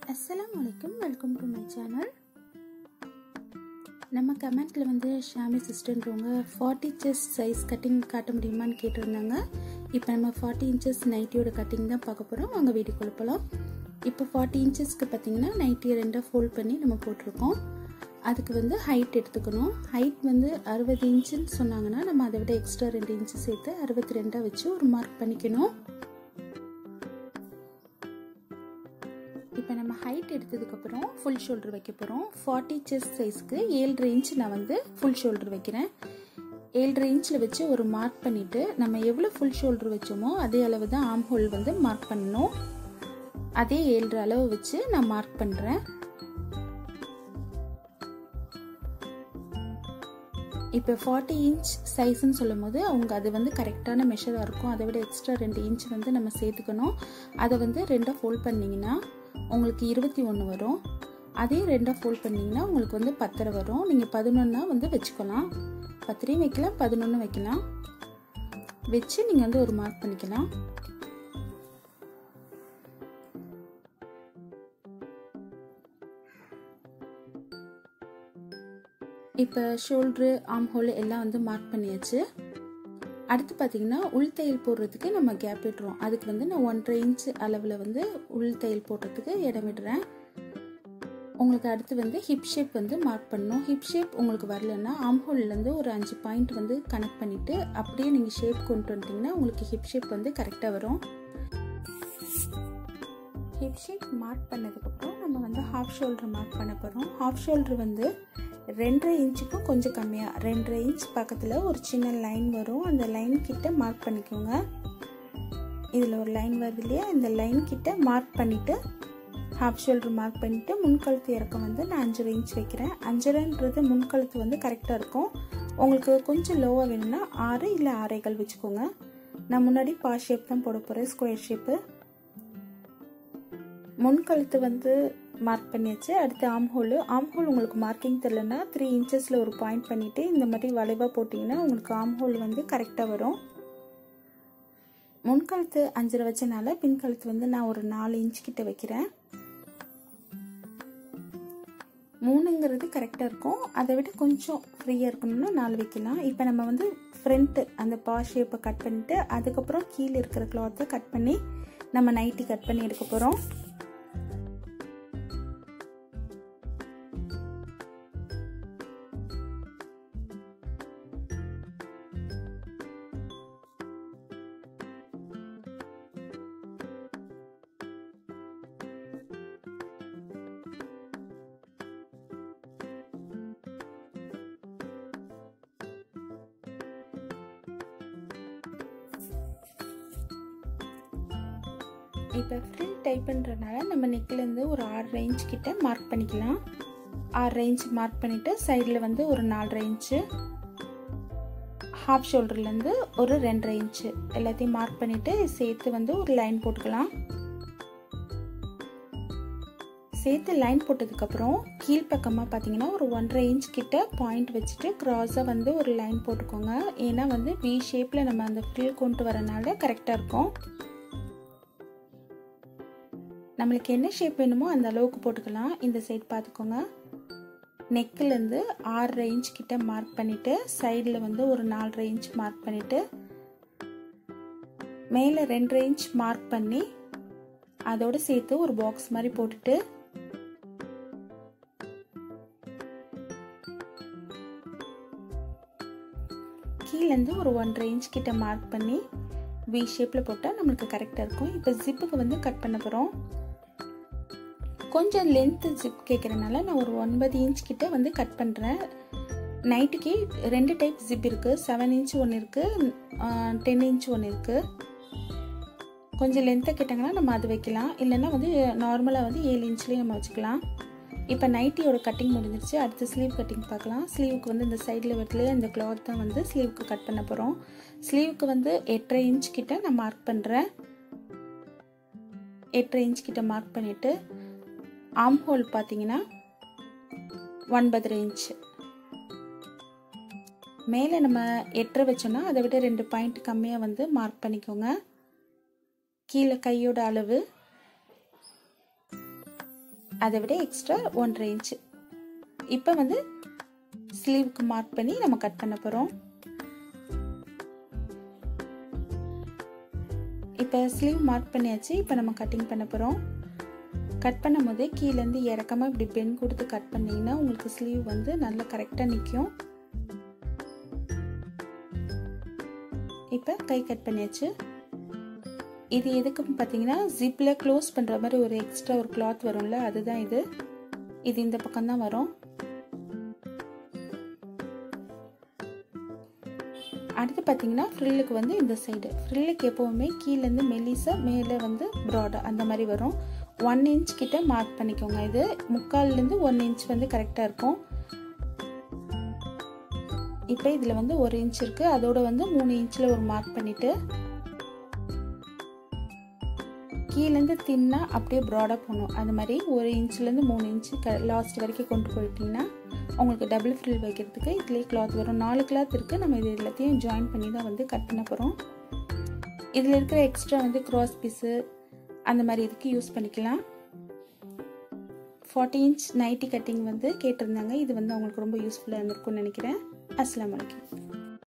அஸ்ஸலாமு அலைக்கும் welcome to my channel நம்ம கமெண்ட்டில் வந்து ஷாமி சிஸ்டர்ன்றவங்க ஃபார்ட்டி செஸ்ட் சைஸ் கட்டிங் காட்ட முடியுமான்னு கேட்டிருந்தாங்க இப்போ நம்ம ஃபார்ட்டி இன்ச்சஸ் நைட்டியோட கட்டிங் தான் பார்க்க போகிறோம் வாங்க வீடியோ குழப்பலாம் இப்போ ஃபார்ட்டி இன்ச்சஸ்க்கு பார்த்தீங்கன்னா நைட்டியை ரெண்டாக ஃபோல்ட் பண்ணி நம்ம போட்டிருக்கோம் அதுக்கு வந்து ஹைட் எடுத்துக்கணும் ஹைட் வந்து அறுபது இன்ச்சுன்னு சொன்னாங்கன்னா நம்ம அதை விட எக்ஸ்ட்ரா ரெண்டு இன்ச்சு சேர்த்து அறுபத்தி ரெண்டாக வச்சு ஒரு மார்க் பண்ணிக்கணும் இப்போ நம்ம ஹைட் எடுத்ததுக்கப்புறம் ஃபுல் ஷோல்டர் வைக்க போகிறோம் ஃபார்ட்டி செஸ்ட் சைஸ்க்கு ஏழரை இன்ச் நான் வந்து ஃபுல் ஷோல்டர் வைக்கிறேன் ஏழரை இன்ச்சில் வச்சு ஒரு மார்க் பண்ணிவிட்டு நம்ம எவ்வளோ ஃபுல் ஷோல்டர் வச்சோமோ அதே அளவு தான் ஆம் ஹோல் வந்து மார்க் பண்ணணும் அதே ஏழரை அளவு வச்சு நான் மார்க் பண்ணுறேன் இப்போ ஃபார்ட்டி இன்ச் சைஸ்ன்னு சொல்லும் போது அவங்க அது வந்து கரெக்டான மெஷராக இருக்கும் அதை விட எக்ஸ்ட்ரா ரெண்டு இன்ச் வந்து நம்ம சேர்த்துக்கணும் அதை வந்து ரெண்டாக ஃபோல்ட் பண்ணிங்கன்னா உங்களுக்கு இருபத்தி ஒன்று வரும் அதே ரெண்டாக ஃபோல்ட் பண்ணிங்கன்னா உங்களுக்கு வந்து பத்தரை வரும் நீங்கள் பதினொன்னா வந்து வச்சுக்கலாம் பத்தரையும் வைக்கலாம் பதினொன்று வைக்கலாம் வச்சு நீங்கள் வந்து ஒரு மார்க் பண்ணிக்கலாம் இப்போ ஷோல்ட்ரு ஆம் ஹோல் எல்லாம் வந்து மார்க் பண்ணியாச்சு அடுத்து பார்த்தீங்கன்னா உள் தையல் போடுறதுக்கு நம்ம கேப் விட்டுறோம் அதுக்கு வந்து நான் ஒன்றரை இன்ச் அளவில் வந்து உள் தையல் போடுறதுக்கு இடம் விடுறேன் உங்களுக்கு அடுத்து வந்து ஹிப் ஷேப் வந்து மார்க் பண்ணணும் ஹிப் ஷேப் உங்களுக்கு வரலன்னா ஆம்ஹோல்லேருந்து ஒரு அஞ்சு பாயிண்ட் வந்து கனெக்ட் பண்ணிவிட்டு அப்படியே நீங்கள் ஷேப் கொண்டு வந்துட்டிங்கன்னா உங்களுக்கு ஹிப் ஷேப் வந்து கரெக்டாக வரும் ஹிப் ஷேப் மார்க் பண்ணதுக்கப்புறம் நம்ம வந்து ஹாஃப் ஷோல்டர் மார்க் பண்ண போகிறோம் ஹாஃப் ஷோல்டர் வந்து ரெண்டரை இன்ச்சுக்கும் கொஞ்சம் கம்மியாக ரெண்டரை இன்ச் பக்கத்தில் ஒரு சின்ன லைன் வரும் அந்த லைன் கிட்ட மார்க் பண்ணிக்கோங்க இதில் ஒரு லைன் வருது இல்லையா இந்த லைன் கிட்ட மார்க் பண்ணிவிட்டு ஹாஃப் ஷோல்டர் மார்க் பண்ணிவிட்டு முன்கழுத்து இறக்கம் வந்து நான் அஞ்சரை இன்ச் வைக்கிறேன் அஞ்சரைன்றது முன்கழுத்து வந்து கரெக்டாக இருக்கும் உங்களுக்கு கொஞ்சம் லோவாக வேணும்னா ஆறு இல்லை ஆரைகள் வச்சுக்கோங்க நான் முன்னாடி பா ஷேப் தான் போட போகிறேன் ஸ்கொயர் ஷேப்பு முன்கழுத்து வந்து மார்க் பண்ணியாச்சு அடுத்து ஆம் ஹோல் ஆம் ஹோல் உங்களுக்கு மார்க்கிங் தெரிலனா த்ரீ இன்ச்சஸில் ஒரு பாயிண்ட் பண்ணிவிட்டு இந்த மாதிரி வளைவாக போட்டிங்கன்னா உங்களுக்கு ஆம் ஹோல் வந்து கரெக்டாக வரும் முன்கழுத்து அஞ்சரை வச்சனால பின்கழுத்து வந்து நான் ஒரு நாலு இன்ச் கிட்ட வைக்கிறேன் மூணுங்கிறது கரெக்டாக இருக்கும் அதை விட கொஞ்சம் ஃப்ரீயாக இருக்கணும்னா நாலு வைக்கலாம் இப்போ நம்ம வந்து ஃப்ரண்ட்டு அந்த பா ஷேப்பை கட் பண்ணிவிட்டு அதுக்கப்புறம் கீழே இருக்கிற கிளாத்தை கட் பண்ணி நம்ம நைட்டி கட் பண்ணி எடுக்க போகிறோம் இப்போ ஃப்ரில் டைப் பண்ணுறதுனால நம்ம நெக்லேருந்து ஒரு ஆறு ரேஞ்ச் கிட்ட மார்க் பண்ணிக்கலாம் ஆறு ரேஞ்ச் மார்க் பண்ணிவிட்டு சைடில் வந்து ஒரு நாலு இன்ச்சு ஹாஃப் ஷோல்டர்லேருந்து ஒரு ரெண்டரை இன்ச்சு எல்லாத்தையும் மார்க் பண்ணிவிட்டு சேர்த்து வந்து ஒரு லைன் போட்டுக்கலாம் சேர்த்து லைன் போட்டதுக்கப்புறம் கீழ்ப்பக்கமாக பார்த்தீங்கன்னா ஒரு ஒன்றரை இன்ச் கிட்ட பாயிண்ட் வச்சுட்டு க்ராஸாக வந்து ஒரு லைன் போட்டுக்கோங்க ஏன்னா வந்து வி ஷேப்பில் நம்ம அந்த ஃபில் கொண்டு வரனால கரெக்டாக இருக்கும் நம்மளுக்கு என்ன ஷேப் வேணுமோ அந்த அளவுக்கு போட்டுக்கலாம் இந்த சைட் பார்த்துக்கோங்க நெக்கிலேருந்து ஆறரை இன்ச் கிட்ட மார்க் பண்ணிவிட்டு சைடில் வந்து ஒரு நாலரை இன்ச் மார்க் பண்ணிவிட்டு மேலே ரெண்டரை இன்ச் மார்க் பண்ணி அதோடு சேர்த்து ஒரு பாக்ஸ் மாதிரி போட்டுட்டு கீழேருந்து ஒரு ஒன்றரை இன்ச் கிட்ட மார்க் பண்ணி வி ஷேப்பில் போட்டால் நம்மளுக்கு கரெக்டாக இருக்கும் இப்போ ஜிப்புக்கு வந்து கட் பண்ண போகிறோம் கொஞ்சம் லென்த்து ஜிப் கேட்குறனால நான் ஒரு ஒன்பது இன்ச் கிட்ட வந்து கட் பண்ணுறேன் நைட்டுக்கு ரெண்டு டைப் ஜிப் இருக்குது செவன் இன்ச் ஒன்று இருக்குது டென் இன்ச் ஒன்று இருக்குது கொஞ்சம் லென்த்தை கேட்டாங்கன்னா நம்ம அது வைக்கலாம் இல்லைன்னா வந்து நார்மலாக வந்து ஏழு இன்ச்லேயும் நம்ம வச்சுக்கலாம் இப்போ நைட்டியோட கட்டிங் முடிஞ்சிருச்சு அடுத்து ஸ்லீவ் கட்டிங் பார்க்கலாம் ஸ்லீவுக்கு வந்து இந்த சைடில் வரத்துலேயே இந்த கிளாத் தான் வந்து ஸ்லீவுக்கு கட் பண்ண போகிறோம் ஸ்லீவுக்கு வந்து எட்டரை இன்ச் கிட்ட நான் மார்க் பண்ணுறேன் எட்டரை இன்ச் கிட்ட மார்க் பண்ணிவிட்டு ஆம் ஹோல் பார்த்தீங்கன்னா ஒன்பதரை இன்ச் மேலே நம்ம எட்டரை வச்சோன்னா அதை விட ரெண்டு பாயிண்ட் கம்மியாக வந்து மார்க் பண்ணிக்கோங்க கீழே கையோட அளவு அதை விட எக்ஸ்ட்ரா ஒன்றரை இன்ச்சு இப்போ வந்து ஸ்லீவுக்கு மார்க் பண்ணி நம்ம கட் பண்ண போகிறோம் இப்போ ஸ்லீவ் மார்க் பண்ணியாச்சு இப்போ நம்ம கட்டிங் பண்ண போகிறோம் கட் பண்ணும் போதே கீழேருந்து இறக்காம இப்படி பென் கொடுத்து கட் பண்ணிங்கன்னா உங்களுக்கு ஸ்லீவ் வந்து நல்லா கரெக்டாக நிற்கும் இப்போ கை கட் பண்ணியாச்சு இது எதுக்குன்னு பார்த்தீங்கன்னா ஜிப்பில் க்ளோஸ் பண்ணுற மாதிரி ஒரு எக்ஸ்ட்ரா ஒரு கிளாத் வரும்ல அதுதான் இது இது இந்த பக்கம் தான் வரும் அடுத்து பார்த்தீங்கன்னா ஃப்ரில்லுக்கு வந்து இந்த சைடு ஃப்ரில்லுக்கு எப்போவுமே கீழேருந்து மெல்லிஸாக மேலே வந்து ப்ராடாக அந்த மாதிரி வரும் ஒன் இன்ச் கிட்ட மார்க் பண்ணிக்கோங்க இது முக்கால்லேருந்து ஒன் இன்ச் வந்து கரெக்டாக இருக்கும் இப்போ இதில் வந்து ஒரு இன்ச் இருக்குது அதோட வந்து மூணு இன்ச்சில் ஒரு மார்க் பண்ணிவிட்டு கீழேருந்து தின்னா அப்படியே ப்ராடாக போகணும் அது மாதிரி ஒரு இன்ச்லேருந்து மூணு இன்ச்சு க லாஸ்ட் வரைக்கும் கொண்டு போயிட்டிங்கன்னா உங்களுக்கு டபுள் ஃப்ரில் வைக்கிறதுக்கு இதுலேயே கிளாத் வரும் நாலு கிளாத் இருக்குது நம்ம இது எல்லாத்தையும் ஜாயின் பண்ணி தான் வந்து கட் பண்ண போகிறோம் இதில் இருக்கிற எக்ஸ்ட்ரா வந்து க்ராஸ் பீஸு அந்த மாதிரி இதுக்கு யூஸ் பண்ணிக்கலாம் ஃபார்ட்டி இன்ச் நைட்டி கட்டிங் வந்து கேட்டிருந்தாங்க இது வந்து அவங்களுக்கு ரொம்ப யூஸ்ஃபுல்லாக இருந்திருக்கும்னு நினைக்கிறேன் அஸ்லாம் வலைக்கம்